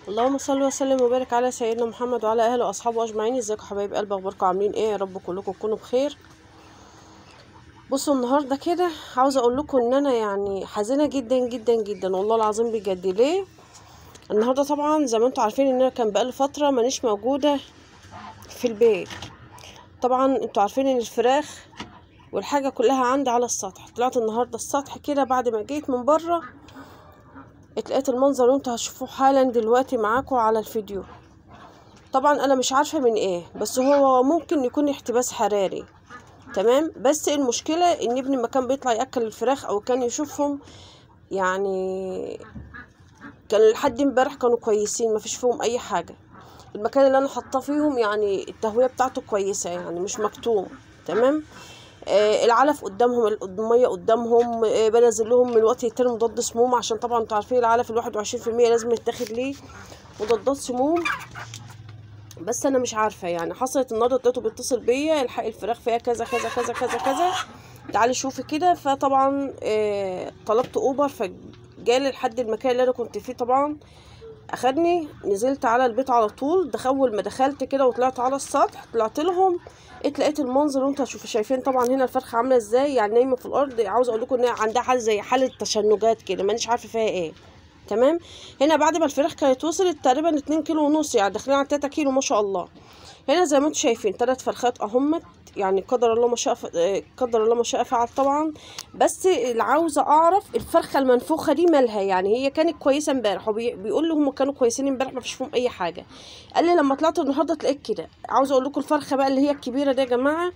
اللهم صل وسلم وبارك على سيدنا محمد وعلى اهله واصحابه اجمعين ازيكم حبايب قلبي اخباركم عاملين ايه يا رب كلكم تكونوا بخير بصوا النهارده كده عاوزه اقول لكم ان انا يعني حزينه جدا جدا جدا والله العظيم بجد ليه النهارده طبعا زي ما انتم عارفين ان انا كان بقالي فتره مانيش موجوده في البيت طبعا انتوا عارفين ان الفراخ والحاجه كلها عندي على السطح طلعت النهارده السطح كده بعد ما جيت من بره اتلقيت المنظر اللي انتوا هتشوفوه حالا دلوقتي معاكم على الفيديو طبعا انا مش عارفه من ايه بس هو ممكن يكون احتباس حراري تمام بس المشكله ان ابني ما كان بيطلع ياكل الفراخ او كان يشوفهم يعني كان لحد امبارح كانوا كويسين ما فيش فيهم اي حاجه المكان اللي انا حاطاه فيهم يعني التهويه بتاعته كويسه يعني مش مكتوم تمام آه العلف قدامهم الميه قدامهم آه بنزل لهم من وقت للتاني مضاد سموم عشان طبعا انتوا عارفين العلف الواحد وعشرين في المية لازم يتاخد ليه مضادات سموم بس انا مش عارفه يعني حصلت النهارده لقيته بيتصل بيا الحق الفراخ فيها كذا كذا كذا كذا كذا تعالي شوفي كده فطبعا آه طلبت اوبر فجالي لحد المكان اللي انا كنت فيه طبعا اخدني نزلت على البيت على طول ده اول ما دخلت كده وطلعت على السطح طلعت لهم اتلقيت المنظر وانتوا هتشوفوا شايفين طبعا هنا الفرخه عامله ازاي يعني نايمه في الارض عاوزه اقول لكم ان هي عندها حاله زي حاله تشنجات كده مانيش عارفه فيها ايه تمام هنا بعد ما الفراخ كانت وصلت تقريبا اتنين كيلو ونص يعني داخلين على تلاتة كيلو ما شاء الله هنا زي ما انتم شايفين تلات فرخات اهمت يعني قدر الله ما شاء ف... قدر الله ما شاء فعل طبعا بس اللي عاوزه اعرف الفرخه المنفوخه دي مالها يعني هي كانت كويسه امبارح وبيقول لي هم كانوا كويسين امبارح ما فيش فيهم اي حاجه قال لي لما طلعت النهارده تلاقيت كده عاوزه اقول لكم الفرخه بقى اللي هي الكبيره دي يا جماعه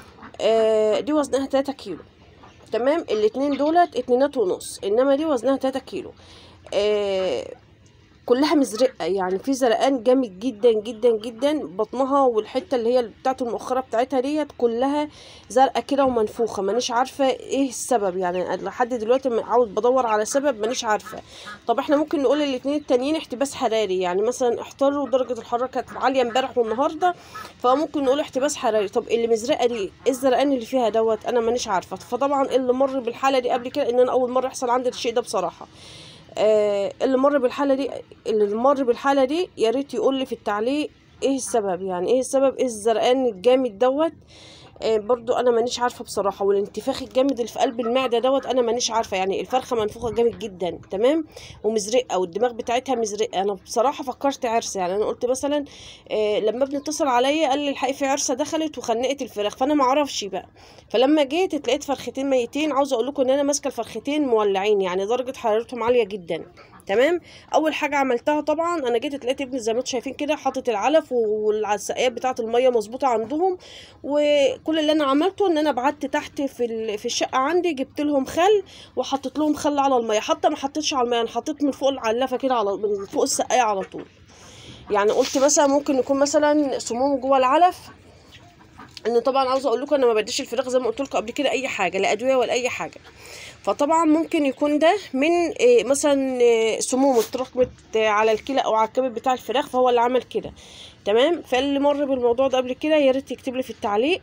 آه دي وزنها 3 كيلو تمام الاتنين دولت اتنينات ونص انما دي وزنها 3 كيلو آه كلها مزرقه يعني في زرقان جامد جدا جدا جدا بطنها والحته اللي هي بتاعت المؤخره بتاعتها ديت كلها زرقاء كده ومنفوخه مانيش عارفه ايه السبب يعني لحد دلوقتي عاوز بدور على سبب مانيش عارفه طب احنا ممكن نقول الاثنين التانيين احتباس حراري يعني مثلا احتروا درجه الحراره كانت عاليه امبارح والنهارده فممكن نقول احتباس حراري طب اللي مزرقه دي ايه الزرقان اللي فيها دوت انا مانيش عارفه فطبعا اللي مر بالحاله دي قبل كده ان انا اول مره يحصل عندي الشيء ده بصراحه آه اللي مر بالحاله دي اللي مر بالحاله دي يا ريت يقول لي في التعليق ايه السبب يعني ايه السبب ايه الزرقان الجامد دوت آه برضو انا مانيش عارفه بصراحه والانتفاخ الجامد اللي في قلب المعده دوت انا مانيش عارفه يعني الفرخه منفوخه جامد جدا تمام ومزرقه والدماغ بتاعتها مزرقه انا بصراحه فكرت عرسه يعني انا قلت مثلا آه لما ابني اتصل عليا قال لي الحقيقه في عرسه دخلت وخنقت الفراخ فانا ما اعرفش بقى فلما جيت اتلقيت فرختين ميتين عاوزه اقول لكم ان انا ماسكه الفرختين مولعين يعني درجه حرارتهم عاليه جدا تمام اول حاجه عملتها طبعا انا جيت لقيت ابني زي ما انتم شايفين كده حاطط العلف والسقايات بتاعه الميه مظبوطه عندهم وكل اللي انا عملته ان انا بعت تحت في في الشقه عندي جبت لهم خل وحطيت لهم خل على الميه حتى ما حطيتش على الميه انا حطيت من فوق العلافه كده على من فوق السقايه على طول يعني قلت مثلا ممكن يكون مثلا سموم جوه العلف ان طبعا عاوزه اقول لكم انا ما بديش الفراخ زي ما قلت لكم قبل كده اي حاجه لا ادويه ولا اي حاجه فطبعا ممكن يكون ده من إيه مثلا إيه سموم اتراكمت على الكلى او على الكبد بتاع الفراخ فهو اللي عمل كده تمام فاللي مر بالموضوع ده قبل كده يا ريت يكتب لي في التعليق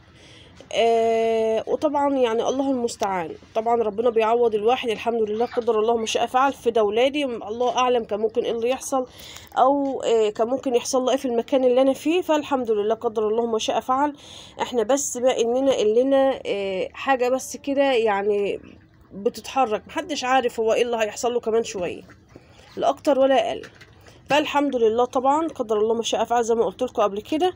آه وطبعا يعني الله المستعان طبعا ربنا بيعوض الواحد الحمد لله قدر الله ما شاء فعل في ده ولادي الله اعلم كان ممكن ايه اللي يحصل او آه كان ممكن يحصل له ايه في المكان اللي انا فيه فالحمد لله قدر الله ما شاء فعل احنا بس بقى اننا لنا آه حاجه بس كده يعني بتتحرك محدش عارف هو ايه اللي هيحصل له كمان شويه لا اكتر ولا اقل فالحمد لله طبعا قدر الله ما شاء فعل زي ما قلت لكم قبل كده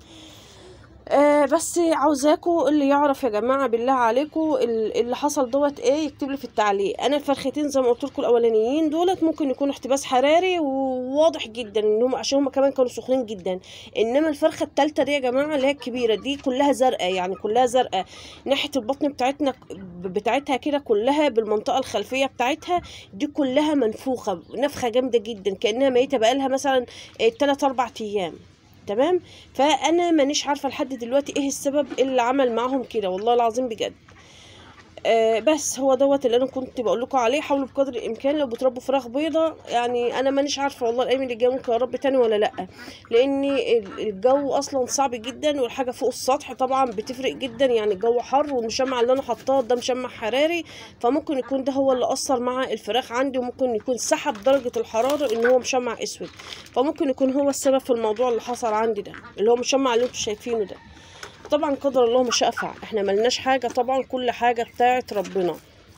آه بس عاوزاكوا اللي يعرف يا جماعه بالله عليكم اللي حصل دوت ايه يكتب لي في التعليق انا الفرختين زي ما قلت لكم الاولانيين دولت ممكن يكون احتباس حراري وواضح جدا ان هم عشان هم كمان كانوا سخنين جدا انما الفرخه الثالثه دي يا جماعه اللي هي الكبيره دي كلها زرقاء يعني كلها زرقاء ناحيه البطن بتاعتنا بتاعتها كده كلها بالمنطقه الخلفيه بتاعتها دي كلها منفوخه نفخه جامده جدا كانها ميته بقالها مثلا 3 4 ايام تمام فانا مانيش عارفه لحد دلوقتي ايه السبب اللي عمل معاهم كده والله العظيم بجد آه بس هو دوت اللي انا كنت بقول لكم عليه حاولوا بقدر الامكان لو بتربوا فراخ بيضه يعني انا مانيش عارفه والله الايام اللي جايه ممكن اربي تاني ولا لا لان ال- الجو اصلا صعب جدا والحاجه فوق السطح طبعا بتفرق جدا يعني الجو حر والمشمع اللي انا حطاه ده مشمع حراري فممكن يكون ده هو اللي اثر مع الفراخ عندي وممكن يكون سحب درجه الحراره ان هو مشمع اسود فممكن يكون هو السبب في الموضوع اللي حصل عندي ده اللي هو مشمع اللي انتوا شايفينه ده طبعا قدر الله ما شاء فعل احنا ملناش حاجه طبعا كل حاجه بتاعت ربنا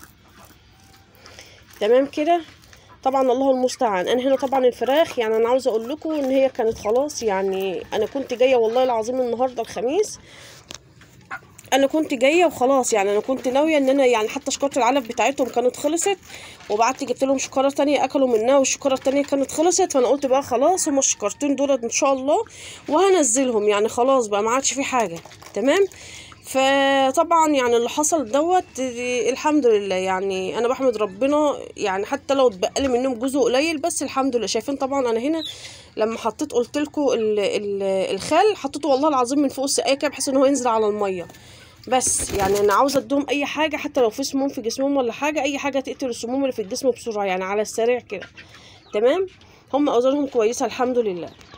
تمام كده طبعا الله المستعان انا هنا طبعا الفراخ يعني انا عاوزه اقول لكم ان هي كانت خلاص يعني انا كنت جايه والله العظيم النهارده الخميس انا كنت جايه وخلاص يعني انا كنت ناويه ان انا يعني حتى شكاره العلف بتاعتهم كانت خلصت وبعت جبت لهم شكاره تانية اكلوا منها والشكاره التانية كانت خلصت فانا قلت بقى خلاص هما الشكارتين دول ان شاء الله وهنزلهم يعني خلاص بقى ما عادش في حاجه تمام فطبعا يعني اللي حصل دوت آه، الحمد لله يعني انا بحمد ربنا يعني حتى لو اتبقى لي منهم جزء قليل بس الحمد لله شايفين طبعا انا هنا لما حطيت قلت لكم الخل حطيته والله العظيم من فوق السقايه كده بحيث ان هو ينزل على الميه بس يعني انا عاوزه اديهم اي حاجه حتى لو في سموم في جسمهم ولا حاجه اي حاجه تقتل السموم اللي في الجسم بسرعه يعني على السريع كده تمام هم اوزانهم كويسه الحمد لله